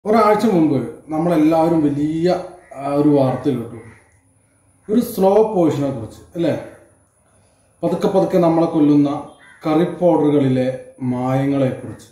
ഒരാഴ്ച മുമ്പ് നമ്മളെല്ലാവരും വലിയ ആ, ഒരു വാർത്ത കേട്ടു ഒരു സ്ലോ പോയിഷനെ കുറിച്ച് അല്ലേ പതുക്കെ പതുക്കെ നമ്മളെ കൊല്ലുന്ന കറി പൗഡറുകളിലെ മായങ്ങളെ കുറിച്ച്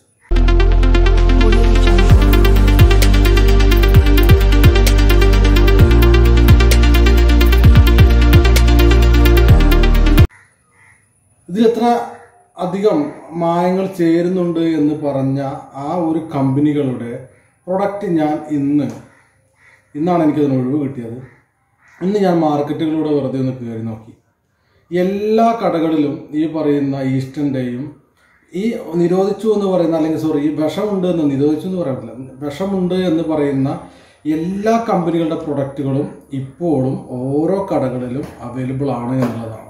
ഇതിൽ എത്ര അധികം മായങ്ങൾ ചേരുന്നുണ്ട് എന്ന് പറഞ്ഞ ആ ഒരു കമ്പനികളുടെ പ്രൊഡക്റ്റ് ഞാൻ ഇന്ന് ഇന്നാണ് എനിക്കതിന് ഒഴിവ് കിട്ടിയത് ഇന്ന് ഞാൻ മാർക്കറ്റുകളിലൂടെ വെറുതെ ഒന്ന് കയറി നോക്കി എല്ലാ കടകളിലും ഈ പറയുന്ന ഈസ്റ്ററിൻ്റെയും ഈ നിരോധിച്ചു എന്ന് പറയുന്ന അല്ലെങ്കിൽ സോറി ഈ വിഷമുണ്ട് എന്ന് നിരോധിച്ചു എന്ന് പറയത്തില്ല വിഷമുണ്ട് എന്ന് പറയുന്ന എല്ലാ കമ്പനികളുടെ പ്രൊഡക്റ്റുകളും ഇപ്പോഴും ഓരോ കടകളിലും അവൈലബിൾ ആണ് എന്നുള്ളതാണ്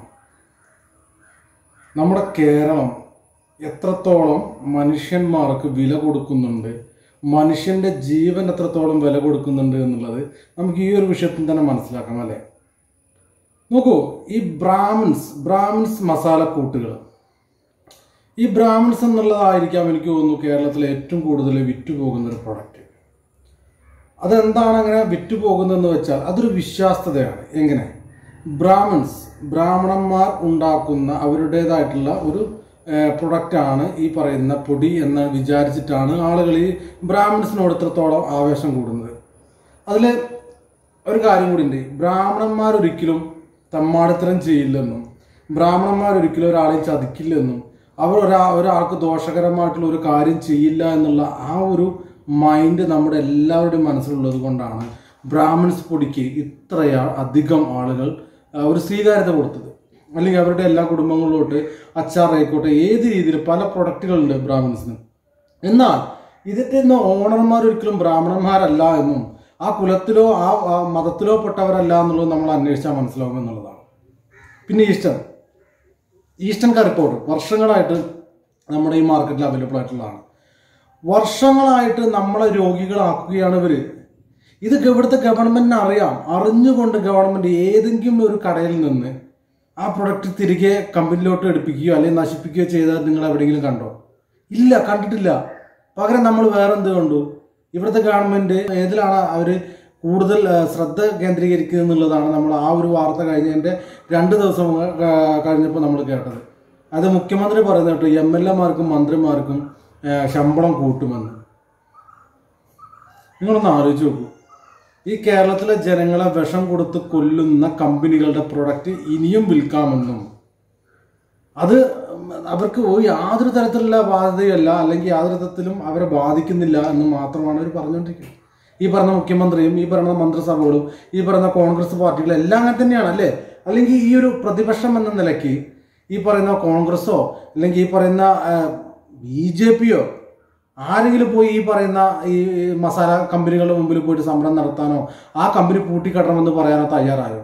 നമ്മുടെ കേരളം എത്രത്തോളം മനുഷ്യന്മാർക്ക് വില കൊടുക്കുന്നുണ്ട് മനുഷ്യന്റെ ജീവൻ എത്രത്തോളം വില കൊടുക്കുന്നുണ്ട് എന്നുള്ളത് നമുക്ക് ഈ ഒരു വിഷയത്തിൽ തന്നെ മനസ്സിലാക്കാം അല്ലേ നോക്കൂ ഈ ബ്രാഹ്മിൻസ് ബ്രാഹ്മിൻസ് മസാലക്കൂട്ടുകൾ ഈ ബ്രാഹ്മിൻസ് എന്നുള്ളതായിരിക്കാം എനിക്ക് തോന്നുന്നു കേരളത്തിലെ ഏറ്റവും കൂടുതൽ വിറ്റുപോകുന്ന ഒരു പ്രൊഡക്റ്റ് അതെന്താണ് അങ്ങനെ വിറ്റുപോകുന്നതെന്ന് വെച്ചാൽ അതൊരു വിശ്വാസ്യതയാണ് എങ്ങനെ ബ്രാഹ്മിൻസ് ബ്രാഹ്മണന്മാർ ഉണ്ടാക്കുന്ന അവരുടേതായിട്ടുള്ള ഒരു പ്രൊഡക്റ്റാണ് ഈ പറയുന്ന പൊടി എന്ന് വിചാരിച്ചിട്ടാണ് ആളുകൾ ഈ ബ്രാഹ്മിൻസിനോട് ഇത്രത്തോളം ആവേശം കൂടുന്നത് അതിൽ ഒരു കാര്യം കൂടി ഉണ്ട് ബ്രാഹ്മണന്മാർ ഒരിക്കലും തമ്മാടിത്തരം ചെയ്യില്ലെന്നും ബ്രാഹ്മണന്മാർ ഒരിക്കലും ഒരാളെ ചതിക്കില്ലെന്നും അവർ ഒരാ ഒരാൾക്ക് ദോഷകരമായിട്ടുള്ള ഒരു കാര്യം ചെയ്യില്ല എന്നുള്ള ആ ഒരു മൈൻഡ് നമ്മുടെ എല്ലാവരുടെയും മനസ്സിലുള്ളത് കൊണ്ടാണ് ബ്രാഹ്മിൺസ് പൊടിക്ക് ഇത്രയാ അധികം ആളുകൾ ആ, ഒരു സ്വീകാര്യത കൊടുത്തത് അല്ലെങ്കിൽ അവരുടെ എല്ലാ കുടുംബങ്ങളിലോട്ട് അച്ചാറായിക്കോട്ടെ ഏത് രീതിയിൽ പല പ്രൊഡക്റ്റുകളുണ്ട് ബ്രാഹ്മിൺസിന് എന്നാൽ ഇതിന്റെ ഒന്നും ഓണർമാർ ഒരിക്കലും ബ്രാഹ്മണന്മാരല്ല എന്നും ആ കുലത്തിലോ ആ ആ മതത്തിലോ പെട്ടവരല്ല എന്നുള്ളത് നമ്മൾ അന്വേഷിച്ചാൽ മനസ്സിലാവും എന്നുള്ളതാണ് പിന്നെ ഈസ്റ്റർ ഈസ്റ്റേൺ കറി പൗഡർ വർഷങ്ങളായിട്ട് നമ്മുടെ ഈ മാർക്കറ്റിൽ അവൈലബിൾ ആയിട്ടുള്ളതാണ് വർഷങ്ങളായിട്ട് നമ്മളെ രോഗികളാക്കുകയാണ് ഇവർ ഇത് ഇവിടുത്തെ ഗവൺമെന്റിന് അറിയാം അറിഞ്ഞുകൊണ്ട് ഗവൺമെന്റ് ഏതെങ്കിലും ഒരു കടയിൽ നിന്ന് ആ പ്രൊഡക്റ്റ് തിരികെ കമ്പനിയിലോട്ട് എടുപ്പിക്കുകയോ അല്ലെങ്കിൽ നശിപ്പിക്കുകയോ ചെയ്താൽ നിങ്ങൾ എവിടെയെങ്കിലും കണ്ടോ ഇല്ല കണ്ടിട്ടില്ല പകരം നമ്മൾ വേറെ എന്ത് കണ്ടു ഇവിടുത്തെ ഗവൺമെന്റ് ഏതിലാണ് അവർ കൂടുതൽ ആ, ശ്രദ്ധ കേന്ദ്രീകരിക്കുക എന്നുള്ളതാണ് നമ്മൾ ആ ഒരു വാർത്ത കഴിഞ്ഞതിൻ്റെ രണ്ട് ദിവസം ആ, കഴിഞ്ഞപ്പോൾ നമ്മൾ കേട്ടത് അത് മുഖ്യമന്ത്രി പറയുന്നത് കേട്ടോ എം എൽ എമാർക്കും മന്ത്രിമാർക്കും ആ, ശമ്പളം കൂട്ടുമെന്ന് നിങ്ങളൊന്ന് ആലോചിച്ച് നോക്കൂ ഈ കേരളത്തിലെ ജനങ്ങളെ വിഷം കൊടുത്ത് കൊല്ലുന്ന കമ്പനികളുടെ പ്രൊഡക്റ്റ് ഇനിയും വിൽക്കാമെന്നും അത് അവർക്ക് ഒരു യാതൊരു തരത്തിലുള്ള ബാധ്യതയല്ല അല്ലെങ്കിൽ യാതൊരു തരത്തിലും അവരെ ബാധിക്കുന്നില്ല എന്ന് മാത്രമാണ് അവർ പറഞ്ഞുകൊണ്ടിരിക്കുന്നത് ഈ പറഞ്ഞ മുഖ്യമന്ത്രിയും ഈ പറയുന്ന മന്ത്രിസഭകളും ഈ പറയുന്ന കോൺഗ്രസ് പാർട്ടികളും എല്ലാം അങ്ങനെ തന്നെയാണ് അല്ലേ അല്ലെങ്കിൽ ഈ ഒരു പ്രതിപക്ഷം എന്ന നിലയ്ക്ക് ഈ പറയുന്ന കോൺഗ്രസോ അല്ലെങ്കിൽ ഈ പറയുന്ന ബി ജെ പിയോ ആരെങ്കിലും പോയി ഈ പറയുന്ന ഈ മസാല കമ്പനികളുടെ മുമ്പിൽ പോയിട്ട് സമരം നടത്താനോ ആ കമ്പനി പൂട്ടിക്കട്ടണമെന്ന് പറയാനോ തയ്യാറായോ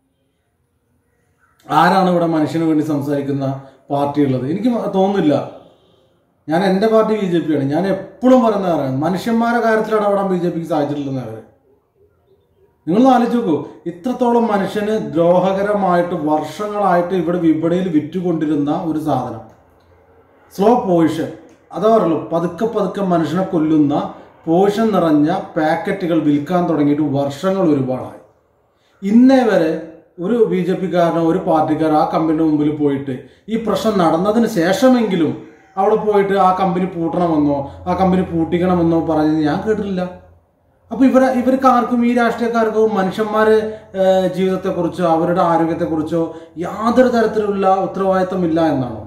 ആരാണ് ഇവിടെ മനുഷ്യന് വേണ്ടി സംസാരിക്കുന്ന പാർട്ടി ഉള്ളത് എനിക്ക് തോന്നുന്നില്ല ഞാൻ എൻ്റെ പാർട്ടി ബി ജെ പിയാണ് ഞാൻ എപ്പോഴും പറയുന്നതാണ് മനുഷ്യന്മാരുടെ കാര്യത്തിൽ ഇടപെടാൻ ബി ജെ പിക്ക് സാധിച്ചിട്ടില്ലെന്ന് അവർ നിങ്ങളൊന്ന് ആലോചിച്ച് നോക്കൂ ഇത്രത്തോളം മനുഷ്യന് ദ്രോഹകരമായിട്ട് വർഷങ്ങളായിട്ട് ഇവിടെ വിപണിയിൽ വിറ്റുകൊണ്ടിരുന്ന ഒരു സാധനം സ്ലോ പോയിഷൻ അതാ പറയുള്ളൂ പതുക്കെ പതുക്കെ മനുഷ്യനെ കൊല്ലുന്ന പോയിഷൻ നിറഞ്ഞ പാക്കറ്റുകൾ വിൽക്കാൻ തുടങ്ങിയിട്ട് വർഷങ്ങൾ ഒരുപാടായി ഇന്നേ വരെ ഒരു ബി ജെ പിക്കാരനോ ഒരു പാർട്ടിക്കാരോ ആ കമ്പനിയുടെ മുമ്പിൽ പോയിട്ട് ഈ പ്രശ്നം നടന്നതിന് ശേഷമെങ്കിലും അവിടെ പോയിട്ട് ആ കമ്പനി പൂട്ടണമെന്നോ ആ കമ്പനി പൂട്ടിക്കണമെന്നോ പറഞ്ഞത് ഞാൻ കേട്ടിട്ടില്ല അപ്പൊ ഇവരെ ഇവർക്ക് ആർക്കും ഈ രാഷ്ട്രീയക്കാർക്കോ മനുഷ്യന്മാരെ ഏഹ്, ജീവിതത്തെക്കുറിച്ചോ അവരുടെ ആരോഗ്യത്തെക്കുറിച്ചോ യാതൊരു തരത്തിലുള്ള ഉത്തരവാദിത്തമില്ല എന്നാണോ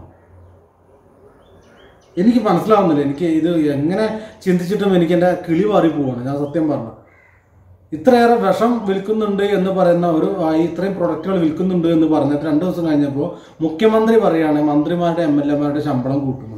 എനിക്ക് മനസ്സിലാവുന്നില്ല എനിക്ക് ഇത് എങ്ങനെ ചിന്തിച്ചിട്ടും എനിക്ക് എൻ്റെ കിളി മാറി പോവാണ് ഞാൻ സത്യം പറഞ്ഞു ഇത്രയേറെ വിഷം വിൽക്കുന്നുണ്ട് എന്ന് പറയുന്ന ഒരു ആ, ഇത്രയും പ്രൊഡക്റ്റുകൾ വിൽക്കുന്നുണ്ട് എന്ന് പറഞ്ഞിട്ട് രണ്ട് ദിവസം കഴിഞ്ഞപ്പോൾ മുഖ്യമന്ത്രി പറയാണ് മന്ത്രിമാരുടെ എം എൽ എമാരുടെ ശമ്പളം കൂട്ടുമെന്ന്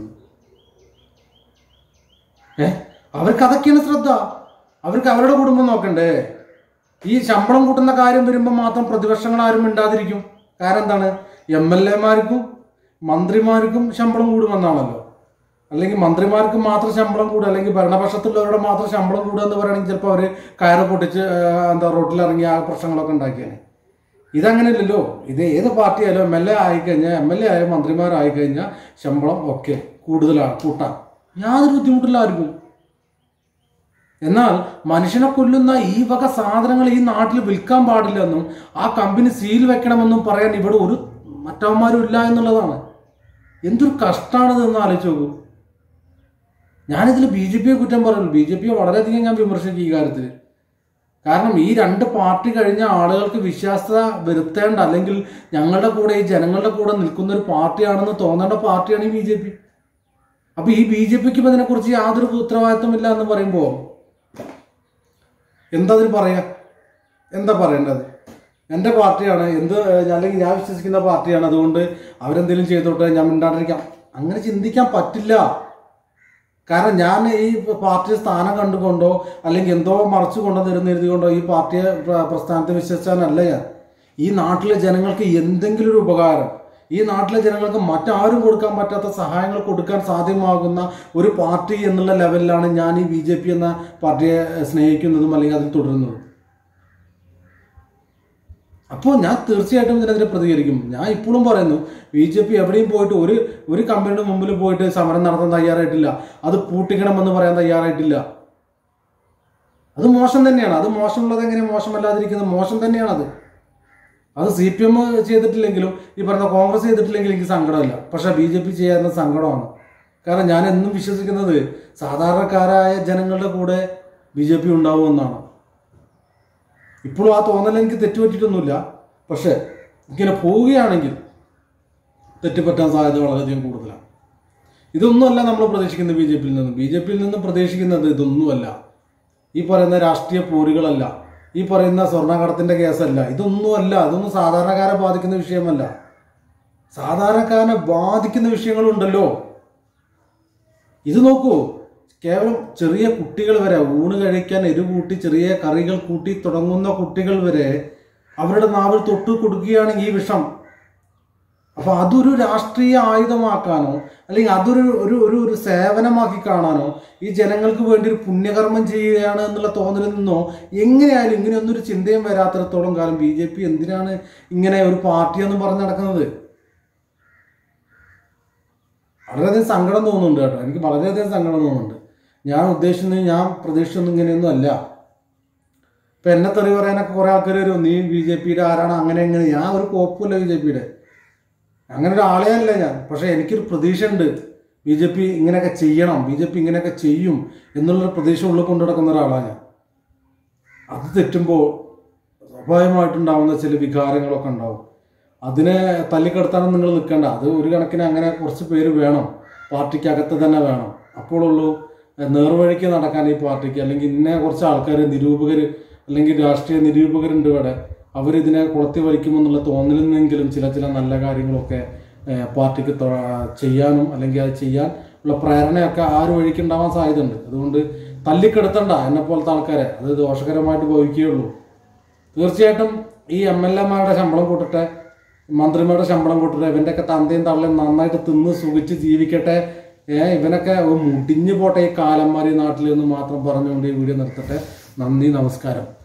ഏ അവർക്ക് അതൊക്കെയാണ് ശ്രദ്ധ അവർക്ക് അവരുടെ കുടുംബം നോക്കണ്ടേ ഈ ശമ്പളം കൂട്ടുന്ന കാര്യം വരുമ്പോൾ മാത്രം പ്രതിപക്ഷങ്ങൾ ആരും മിണ്ടാതിരിക്കും കാരണം എന്താണ് എം എൽ എമാർക്കും മന്ത്രിമാർക്കും ശമ്പളം കൂടുമെന്നാണല്ലോ അല്ലെങ്കിൽ മന്ത്രിമാർക്ക് മാത്രം ശമ്പളം കൂടുക അല്ലെങ്കിൽ ഭരണപക്ഷത്തുള്ളവരുടെ മാത്രം ശമ്പളം കൂടുക എന്ന് പറയുകയാണെങ്കിൽ ചിലപ്പോൾ അവർ കയറ് പൊട്ടിച്ച് ആ, എന്താ റോട്ടിലിറങ്ങി ആ പ്രശ്നങ്ങളൊക്കെ ഉണ്ടാക്കിയാണ് ഇതങ്ങനെയല്ലല്ലോ ഇത് ഏത് പാർട്ടി ആയാലും എം എൽ എ ആയിക്കഴിഞ്ഞാൽ എം എൽ എ ആയാലും മന്ത്രിമാരായിക്കഴിഞ്ഞാൽ ശമ്പളം ഒക്കെ കൂടുതലാണ് കൂട്ടാം യാതൊരു ബുദ്ധിമുട്ടില്ല ആർക്കും എന്നാൽ മനുഷ്യനെ കൊല്ലുന്ന ഈ വക സാധനങ്ങൾ ഈ നാട്ടിൽ വിൽക്കാൻ പാടില്ലെന്നും ആ കമ്പനി സീൽ വെക്കണമെന്നും പറയാൻ ഇവിടെ ഒരു മറ്റവന്മാരും ഇല്ല എന്നുള്ളതാണ് എന്തൊരു കഷ്ടമാണിത് എന്ന് ആലോചിച്ച് നോക്കൂ ഞാനിതിൽ ബി ജെ പിയെ കുറ്റം പറയുള്ളൂ ബി ജെ പിയെ വളരെയധികം ഞാൻ വിമർശിക്കും ഈ കാര്യത്തിൽ കാരണം ഈ രണ്ട് പാർട്ടി കഴിഞ്ഞ ആളുകൾക്ക് വിശ്വാസത വരുത്തേണ്ട അല്ലെങ്കിൽ ഞങ്ങളുടെ കൂടെ ഈ ജനങ്ങളുടെ കൂടെ നിൽക്കുന്ന ഒരു പാർട്ടിയാണെന്ന് തോന്നേണ്ട പാർട്ടിയാണ് ഈ ബി ജെ പി അപ്പൊ ഈ ബി ജെ പിക്ക് ഇതിനെക്കുറിച്ച് യാതൊരു ഉത്തരവാദിത്വമില്ല എന്ന് പറയുമ്പോൾ എന്താ അതിന് പറയാ എന്താ പറയേണ്ടത് എൻ്റെ പാർട്ടിയാണ് എന്ത് ഏഹ്, അല്ലെങ്കിൽ ഞാൻ വിശ്വസിക്കുന്ന പാർട്ടിയാണ് അതുകൊണ്ട് അവരെന്തെങ്കിലും ചെയ്തോട്ടെ ഞാൻ മിണ്ടാണ്ടിരിക്കാം അങ്ങനെ ചിന്തിക്കാൻ പറ്റില്ല കാരണം ഞാൻ ഈ പാർട്ടി സ്ഥാനം കണ്ടുകൊണ്ടോ അല്ലെങ്കിൽ എന്തോ മറച്ചു കൊണ്ടുവന്നിരുന്ന് എഴുതിക്കൊണ്ടോ ഈ പാർട്ടിയെ പ്ര- പ്രസ്ഥാനത്തെ വിശ്വസിച്ചാനല്ല ഞാൻ ഈ നാട്ടിലെ ജനങ്ങൾക്ക് എന്തെങ്കിലും ഒരു ഉപകാരം ഈ നാട്ടിലെ ജനങ്ങൾക്ക് മറ്റാരും കൊടുക്കാൻ പറ്റാത്ത സഹായങ്ങൾ കൊടുക്കാൻ സാധ്യമാകുന്ന ഒരു പാർട്ടി എന്നുള്ള ലെവലിലാണ് ഞാൻ ഈ ബി ജെ പി എന്ന പാർട്ടിയെ സ്നേഹിക്കുന്നതും അല്ലെങ്കിൽ അതിൽ തുടരുന്നതും അപ്പോൾ ഞാൻ തീർച്ചയായിട്ടും ഇതിനെതിരെ പ്രതികരിക്കും ഞാൻ ഇപ്പോഴും പറയുന്നു ബി ജെ പി എവിടെയും പോയിട്ട് ഒരു ഒരു കമ്പനിയുടെ മുമ്പിൽ പോയിട്ട് സമരം നടത്താൻ തയ്യാറായിട്ടില്ല അത് പൂട്ടിക്കണമെന്ന് പറയാൻ തയ്യാറായിട്ടില്ല അത് മോശം തന്നെയാണ് അത് മോശമുള്ളത് എങ്ങനെ മോശമല്ലാതിരിക്കുന്നത് മോശം തന്നെയാണ് അത് അത് സി പി എം ചെയ്തിട്ടില്ലെങ്കിലും ഈ പറഞ്ഞ കോൺഗ്രസ് ചെയ്തിട്ടില്ലെങ്കിലും എനിക്ക് സങ്കടമില്ല പക്ഷെ ബി ജെ പി ചെയ്യാവുന്ന സങ്കടമാണ് കാരണം ഞാൻ എന്നും വിശ്വസിക്കുന്നത് സാധാരണക്കാരായ ജനങ്ങളുടെ കൂടെ ബി ജെ പി ഉണ്ടാവുമെന്നാണ് ഇപ്പോഴും ആ തോന്നൽ എനിക്ക് തെറ്റുപറ്റിയിട്ടൊന്നുമില്ല പക്ഷെ ഇങ്ങനെ പോവുകയാണെങ്കിൽ തെറ്റുപറ്റാൻ സാധ്യത വളരെയധികം കൂടുതലാണ് ഇതൊന്നുമല്ല നമ്മൾ പ്രതീക്ഷിക്കുന്നത് ബി ജെ പിയിൽ നിന്ന് ബി ജെ പിയിൽ നിന്ന് പ്രതീക്ഷിക്കുന്നത് ഇതൊന്നുമല്ല ഈ പറയുന്ന രാഷ്ട്രീയ പോരുകളല്ല ഈ പറയുന്ന സ്വർണ്ണക്കടത്തിന്റെ കേസല്ല ഇതൊന്നുമല്ല ഇതൊന്നും സാധാരണക്കാരെ ബാധിക്കുന്ന വിഷയമല്ല സാധാരണക്കാരനെ ബാധിക്കുന്ന വിഷയങ്ങളുണ്ടല്ലോ ഇത് നോക്കൂ കേവലം ചെറിയ കുട്ടികൾ വരെ ഊണ് കഴിക്കാൻ എരു കൂട്ടി ചെറിയ കറികൾ കൂട്ടി തുടങ്ങുന്ന കുട്ടികൾ വരെ അവരുടെ നാവിൽ തൊട്ട് കൊടുക്കുകയാണ് ഈ വിഷം അപ്പൊ അതൊരു രാഷ്ട്രീയ ആയുധമാക്കാനോ അല്ലെങ്കിൽ അതൊരു ഒരു ഒരു ഒരു സേവനമാക്കി കാണാനോ ഈ ജനങ്ങൾക്ക് വേണ്ടി ഒരു പുണ്യകർമ്മം ചെയ്യുകയാണ് എന്നുള്ള തോന്നലിൽ നിന്നോ എങ്ങനെയായാലും ഇങ്ങനെയൊന്നും ഒരു ചിന്തയും വരാത്തിടത്തോളം കാലം ബി ജെ പി എന്തിനാണ് ഇങ്ങനെ ഒരു പാർട്ടി എന്ന് പറഞ്ഞ് നടക്കുന്നത് വളരെയധികം സങ്കടം തോന്നുന്നുണ്ട് കേട്ടോ എനിക്ക് വളരെയധികം സങ്കടം തോന്നുന്നുണ്ട് ഞാൻ ഉദ്ദേശിക്കുന്നത് ഞാൻ പ്രതീക്ഷിച്ചൊന്നും ഇങ്ങനെയൊന്നും അല്ല ഇപ്പൊ എന്നെ തെറി പറയാനൊക്കെ കുറെ ആൾക്കാർ വരും നീ ബി ജെ പിയുടെ ആരാണ് അങ്ങനെ എങ്ങനെ ഞാൻ ഒരു കോപ്പുമില്ല ബി ജെ പിയുടെ അങ്ങനെ ഒരു ആളേ അല്ല ഞാൻ പക്ഷെ എനിക്കൊരു പ്രതീക്ഷ ഉണ്ട് ബി ജെ പി ഇങ്ങനെയൊക്കെ ചെയ്യണം ബി ജെ പി ഇങ്ങനെയൊക്കെ ചെയ്യും എന്നുള്ളൊരു പ്രതീക്ഷ ഉള്ളിൽ കൊണ്ടു നടക്കുന്ന ഒരാളാണ് ഞാൻ അത് തെറ്റുമ്പോൾ സ്വാഭാവികമായിട്ടുണ്ടാവുന്ന ചില വികാരങ്ങളൊക്കെ ഉണ്ടാവും അതിനെ തല്ലിക്കെടുത്താനും നിങ്ങൾ നിൽക്കേണ്ട അത് ഒരു കണക്കിന് അങ്ങനെ കുറച്ച് പേര് വേണം പാർട്ടിക്കകത്ത് തന്നെ വേണം അപ്പോഴുള്ളൂ നേർവഴിക്ക് നടക്കാൻ ഈ പാർട്ടിക്ക് അല്ലെങ്കിൽ ഇന്ന കുറച്ച് ആൾക്കാർ നിരൂപകർ അല്ലെങ്കിൽ രാഷ്ട്രീയ നിരൂപകരുണ്ട് ഇവിടെ അവരിതിനെ കുളത്തി വലിക്കുമെന്നുള്ള തോന്നലിൽ നിന്നെങ്കിലും ചില ചില നല്ല കാര്യങ്ങളൊക്കെ ഏഹ്, പാർട്ടിക്ക് തൊ- ചെയ്യാനും അല്ലെങ്കിൽ അത് ചെയ്യാൻ ഉള്ള പ്രേരണയൊക്കെ ആ ഒരു വഴിക്ക് ഉണ്ടാവാൻ സാധ്യതയുണ്ട് അതുകൊണ്ട് തല്ലിക്കെടുത്തണ്ട എന്നെ പോലത്തെ ആൾക്കാരെ അത് ദോഷകരമായിട്ട് ഭവിക്കുകയുള്ളൂ തീർച്ചയായിട്ടും ഈ എം എൽ എമാരുടെ ശമ്പളം കൂട്ടട്ടെ മന്ത്രിമാരുടെ ശമ്പളം കൂട്ടട്ടെ ഇവൻ്റെയൊക്കെ തന്തയും തള്ളയും നന്നായിട്ട് തിന്ന് സുഖിച്ച് ജീവിക്കട്ടെ ഏ ഇവനൊക്കെ ഒന്ന് മുടിഞ്ഞു പോട്ടെ ഈ കാലന്മാർ ഈ നാട്ടിൽ എന്ന് മാത്രം പറഞ്ഞുകൊണ്ട് ഈ വീഡിയോ നിർത്തട്ടെ നന്ദി നമസ്കാരം